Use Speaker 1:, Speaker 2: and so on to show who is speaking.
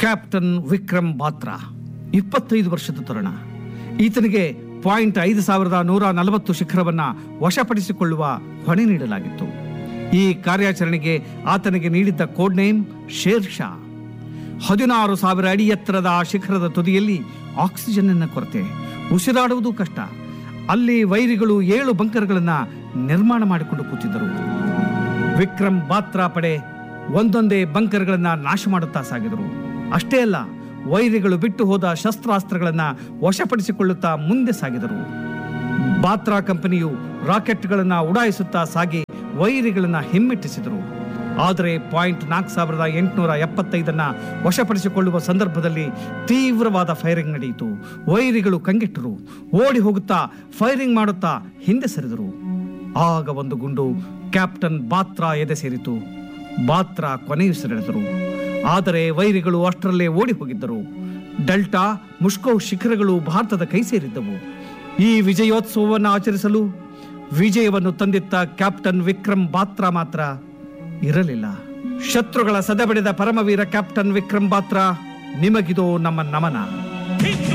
Speaker 1: captain Vikram Batra ಇಪ್ಪತ್ತೈದು ವರ್ಷದ ತರುಣ ಈತನಿಗೆ ಪಾಯಿಂಟ್ ಐದು ಸಾವಿರದ ನೂರ ನಲವತ್ತು ಶಿಖರವನ್ನ ವಶಪಡಿಸಿಕೊಳ್ಳುವ ಹೊಣೆ ನೀಡಲಾಗಿತ್ತು ಈ ಕಾರ್ಯಾಚರಣೆಗೆ ಆತನಿಗೆ ನೀಡಿದ್ದ ಕೋಡ್ ನೇಮ್ ಶೇರ್ ಶಾ ಹದಿನಾರು ಸಾವಿರ ಅಡಿ ಎತ್ತರದ ಆ ಶಿಖರದ ತುದಿಯಲ್ಲಿ ಆಕ್ಸಿಜನ್ನ ಕೊರತೆ ಉಸಿರಾಡುವುದು ಕಷ್ಟ ಅಲ್ಲಿ ವೈರಿಗಳು ಏಳು ಬಂಕರ್ಗಳನ್ನ ನಿರ್ಮಾಣ ಮಾಡಿಕೊಂಡು ಕೂತಿದ್ದರು ವಿಕ್ರಮ್ ಬಾತ್ರಾ ಪಡೆ ಒಂದೊಂದೇ ಬಂಕರ್ಗಳನ್ನ ನಾಶ ಮಾಡುತ್ತಾ ಸಾಗಿದರು ಅಷ್ಟೇ ಅಲ್ಲ ವೈರಿಗಳು ಬಿಟ್ಟು ಹೋದ ಶಸ್ತ್ರಾಸ್ತ್ರಗಳನ್ನ ವಶಪಡಿಸಿಕೊಳ್ಳುತ್ತಾ ಮುಂದೆ ಸಾಗಿದರು ಬಾತ್ರಾ ಕಂಪನಿಯು ರಾಕೆಟ್ಗಳನ್ನ ಉಡಾಯಿಸುತ್ತಾ ಸಾಗಿ ವೈರಿಗಳನ್ನ ಹಿಮ್ಮೆಟ್ಟಿಸಿದರು ಆದರೆ ಪಾಯಿಂಟ್ ನಾಲ್ಕು ಸಾವಿರದ ಎಂಟುನೂರ ಎಪ್ಪತ್ತೈದನ್ನ ವಶಪಡಿಸಿಕೊಳ್ಳುವ ಸಂದರ್ಭದಲ್ಲಿ ತೀವ್ರವಾದ ಫೈರಿಂಗ್ ನಡೆಯಿತು ವೈರಿಗಳು ಕಂಗೆಟ್ಟರು ಓಡಿ ಹೋಗುತ್ತಾ ಫೈರಿಂಗ್ ಮಾಡುತ್ತಾ ಹಿಂದೆ ಸರಿದರು ಆಗ ಒಂದು ಗುಂಡು ಕ್ಯಾಪ್ಟನ್ ಬಾತ್ರಾ ಎದೆ ಸೇರಿತು ಬಾತ್ರಾ ಕೊನೆಯುಸಿರೆಳೆದರು ಆದರೆ ವೈರಿಗಳು ಅಷ್ಟರಲ್ಲೇ ಓಡಿ ಹೋಗಿದ್ದರು ಡೆಲ್ಟಾ ಮುಷ್ಕೋ ಶಿಖರಗಳು ಭಾರತದ ಕೈ ಸೇರಿದ್ದವು ಈ ವಿಜಯೋತ್ಸವವನ್ನು ಆಚರಿಸಲು ವಿಜಯವನ್ನು ತಂದಿತ್ತ ಕ್ಯಾಪ್ಟನ್ ವಿಕ್ರಮ್ ಬಾತ್ರಾ ಮಾತ್ರ ಇರಲಿಲ್ಲ ಶತ್ರುಗಳ ಸದೆಬಡಿದ ಪರಮವೀರ ಕ್ಯಾಪ್ಟನ್ ವಿಕ್ರಮ್ ಬಾತ್ರಾ ನಿಮಗಿದೋ ನಮ್ಮ ನಮನ
Speaker 2: ಹಿಂದೂ